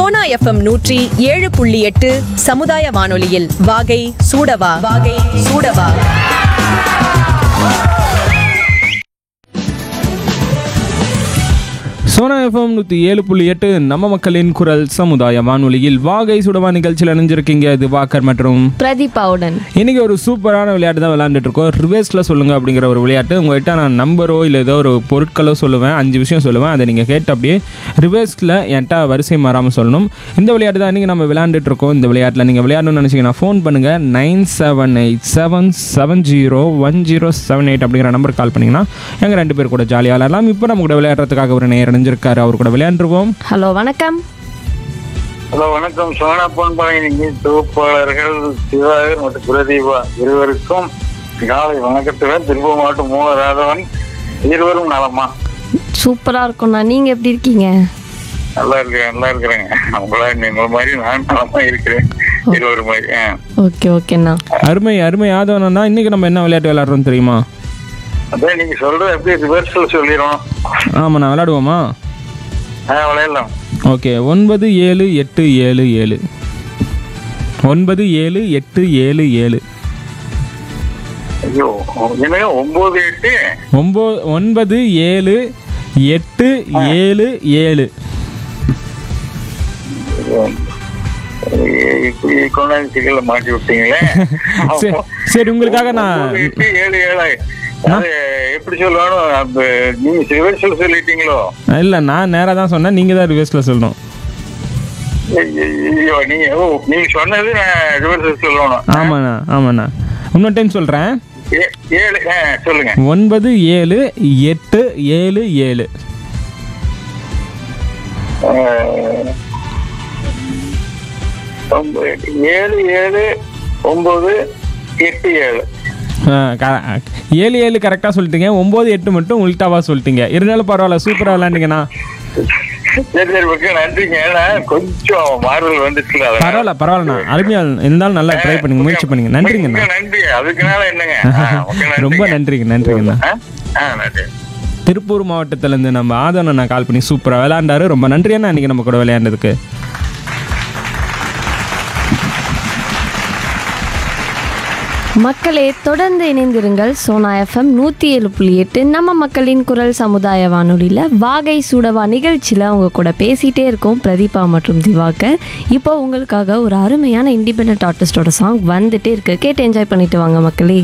Sona FM நூற்றி ஏழு புள்ளி எட்டு சமுதாய வானொலியில் வாகை சூடவா வாகை சூடவா சோனா எஃப்எம் நூற்றி ஏழு புள்ளி எட்டு நம்ம மக்களின் குரல் சமுதாய வானொலியில் வாகை சுடவா நிகழ்ச்சியில் இணைஞ்சிருக்கீங்க திவாகர் மற்றும் பிரதீபாவுடன் இன்னைக்கு ஒரு சூப்பரான விளையாட்டு தான் விளையாண்டுட்டு இருக்கோம் ரிவேர்ஸில் சொல்லுங்க அப்படிங்கிற ஒரு விளையாட்டு உங்கள்கிட்ட நான் நம்பரோ இல்லை ஏதோ ஒரு பொருட்களோ சொல்லுவேன் அஞ்சு விஷயம் சொல்லுவேன் அதை நீங்கள் கேட்டு அப்படியே ரிவேர்ஸில் என்கிட்ட வரிசை மாறாமல் சொல்லணும் இந்த விளையாட்டு தான் இன்றைக்கி நம்ம விளையாண்டுட்டு இருக்கோம் இந்த விளையாட்டில் நீங்கள் விளையாடணும்னு நினச்சிங்கன்னா ஃபோன் பண்ணுங்கள் nine seven eight seven seven zero one zero seven eight அப்படிங்கிற நம்பர் கால் பண்ணிங்கன்னா எங்கள் ரெண்டு பேர் கூட ஜாலியாக விளையாடலாம் இப்போ நம்ம கூட விளையாடுறதுக்காக ஒரு நேரம் இணைஞ்சிருக்காரு அவர் கூட விளையாண்டுருவோம் ஹலோ வணக்கம் ஹலோ வணக்கம் சோனா பொன்பழனி தொகுப்பாளர்கள் சிவாகர் மற்றும் பிரதீபா இருவருக்கும் காலை வணக்கத்துடன் திருப்பூர் மாவட்டம் மூலராதவன் இருவரும் நலமா சூப்பரா இருக்கும்ண்ணா நீங்க எப்படி இருக்கீங்க நல்லா இருக்கிறேன் நல்லா இருக்கிறேங்க உங்களா உங்களை மாதிரி நான் நலமா இருக்கிறேன் இருவரும் மாதிரி ஆ. ஓகே ஓகேண்ணா அருமை அருமை ஆதவனா இன்னைக்கு நம்ம என்ன விளையாட்டு விளையாடுறோம் தெரியுமா அதான் நீங்க சொல்றது எப்படி ரிவர்சல் சொல்லிடுவோம் ஆமாண்ணா விளையாடுவோமா ஆ விளையாடலாம் ஓகே ஒன்பது ஏழு எட்டு ஏழு ஏழு ஒன்பது ஏழு எட்டு ஏழு ஏழு ஐயோ என்னங்க ஒன்பது எட்டு ஒம்போ ஒன்பது ஏழு எட்டு ஏழு ஏழு ஏ, இப்படி கொண்டாந்து சிக்கல மாட்டி விட்டீங்களே சரி, சரி, உங்களுக்காக நான்- ஒன்பது, எட்டு ஏழு ஏழு அது எப்படி சொல்லணும் அப்ப நீங்க ரிவர்சல் சொல்லிட்டீங்களோ இல்லை நான் நேராக தான் சொன்னேன் நீங்கள் தான் ரிவர்ஸில் சொல்லணும் ஐயோ நீங்க ஓ நீங்க சொன்னது நான் ரிவர்சல் சொல்லணும் ஆமாண்ணா ஆமாண்ணா இன்னொரு டைம் சொல்கிறேன் ஏ- ஏழு ஆ, சொல்லுங்க ஒன்பது ஏழு எட்டு ஏழு ஏழு ஆ, ஒன்பது, எட்டு, ஏழு ஏழு ஒன்பது எட்டு ஏழு ஆ, க- ஏழு ஏழு கரெக்டாக சொல்லிட்டீங்க ஒம்பது எட்டு மட்டும் உல்டாவாக சொல்லிட்டீங்க இருந்தாலும் பரவாயில்ல சூப்பராக விளையாண்டிங்கண்ணா சரி சரி ஓகே நன்றிங்க ஏன்னா கொஞ்சம் மாறுதல் வந்துச்சுல அதனால. பரவாயில்ல பரவாயில்லண்ணா அருமையாக இருந்தாலும் நல்லா ட்ரை பண்ணுங்க முயற்சி பண்ணுங்க நன்றிங்கண்ணா மிக்க நன்றி அதுக்குனால என்னங்க ஆ, ஓகே, நன்றிங்க. ரொம்ப நன்றிங்க நன்றிங்கண்ணா ஆ? ஆ நன்றி திருப்பூர் மாவட்டத்திலேருந்து நம்ம ஆதவன் அண்ணா கால் பண்ணி சூப்பராக விளையாண்டாரு ரொம்ப நன்றி அண்ணா இன்னைக்கு நம்ம கூட விளையாண்டதுக்கு மக்களே தொடர்ந்து இணைந்திருங்கள் சோனா எஃப்எம் நூற்றி ஏழு புள்ளி எட்டு நம்ம மக்களின் குரல் சமுதாய வானொலியில் வாகை சூடவா நிகழ்ச்சியில் அவங்க கூட பேசிகிட்டே இருக்கோம் பிரதீபா மற்றும் திவாகர் இப்போ உங்களுக்காக ஒரு அருமையான இண்டிபெண்ட் ஆர்டிஸ்டோட சாங் வந்துட்டே இருக்கு கேட்டு என்ஜாய் பண்ணிட்டு வாங்க மக்களே